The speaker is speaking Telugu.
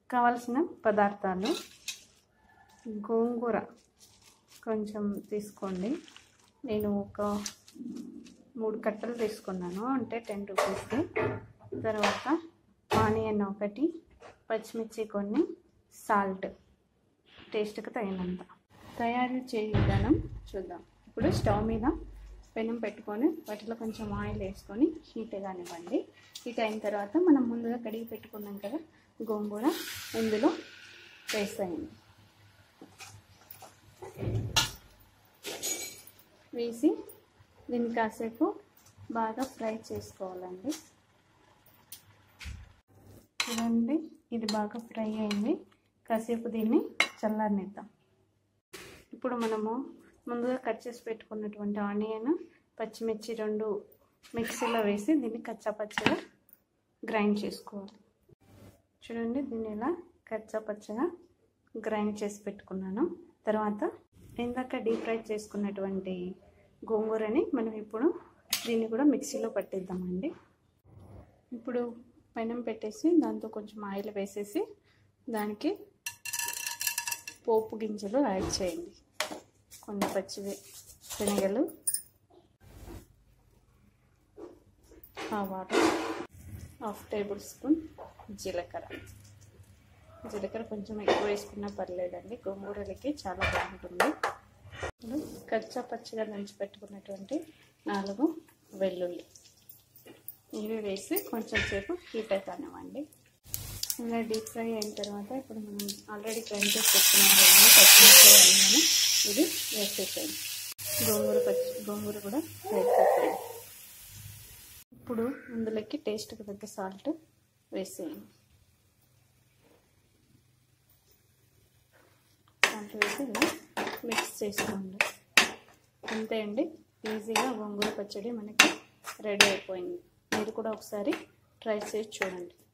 కావలసిన పదార్థాలు గోంగూర కొంచెం తీసుకోండి నేను ఒక మూడు కట్టలు తీసుకున్నాను అంటే టెన్ రూపీస్కి తర్వాత ఆనియన్ ఒకటి పచ్చిమిర్చి కొన్ని సాల్ట్ టేస్ట్కి తగినంత తయారు చేయ విధానం చూద్దాం ఇప్పుడు స్టవ్ మీద పెనం పెట్టుకొని వాటిలో కొంచెం ఆయిల్ వేసుకొని హీట్ కానివ్వండి హీట్ అయిన తర్వాత మనం ముందుగా కడిగి పెట్టుకున్నాం కదా గోంగూర ఇందులో వేసేయండి వేసి దీన్ని కాసేపు బాగా ఫ్రై చేసుకోవాలండి చూడండి ఇది బాగా ఫ్రై అయింది కాసేపు దీన్ని చల్లారనిద్దాం ఇప్పుడు మనము ముందుగా కట్ చేసి పెట్టుకున్నటువంటి ఆనియన్ పచ్చిమిర్చి రెండు మిక్సీలో వేసి దీన్ని కచ్చా పచ్చగా గ్రైండ్ చేసుకోవాలి చూడండి దీన్ని ఇలా కచ్చా పచ్చగా గ్రైండ్ చేసి పెట్టుకున్నాను తర్వాత ఇందాక డీప్ ఫ్రై చేసుకున్నటువంటి గోంగూరని మనం ఇప్పుడు దీన్ని కూడా మిక్సీలో పట్టిద్దామండి ఇప్పుడు పెనం పెట్టేసి దాంతో కొంచెం ఆయిల్ వేసేసి దానికి పోపు గింజలు యాడ్ చేయండి కొన్ని పచ్చి శనగలు ఆవాలు హాఫ్ టేబుల్ స్పూన్ జీలకర్ర జీలకర్ర కొంచెం ఎక్కువ వేసుకున్నా పర్లేదండి గోంగూరలకి చాలా బాగుంటుంది ఇప్పుడు కచ్చా పచ్చిగా దంచి పెట్టుకున్నటువంటి నాలుగు వెల్లుల్లి ఇవి వేసి కొంచెం సేపు హీట్ అవుతానివ్వండి ఇలా డీప్ ఫ్రై అయిన తర్వాత ఇప్పుడు మనం ఆల్రెడీ గ్రైండ్ చేసి పెట్టుకున్నాం కదండి పచ్చిమిర్చి అన్నీ ఇది వేసేసేయండి గోంగూర పచ్చి గోంగూర కూడా వేసేసేయండి ఇప్పుడు అందులోకి టేస్ట్కి తగ్గ సాల్ట్ వేసేయండి సాల్ట్ వేసి ఇలా మిక్స్ చేసుకోండి అంతే అండి ఈజీగా గోంగూర పచ్చడి మనకి రెడీ అయిపోయింది మీరు కూడా ఒకసారి ట్రై చేసి చూడండి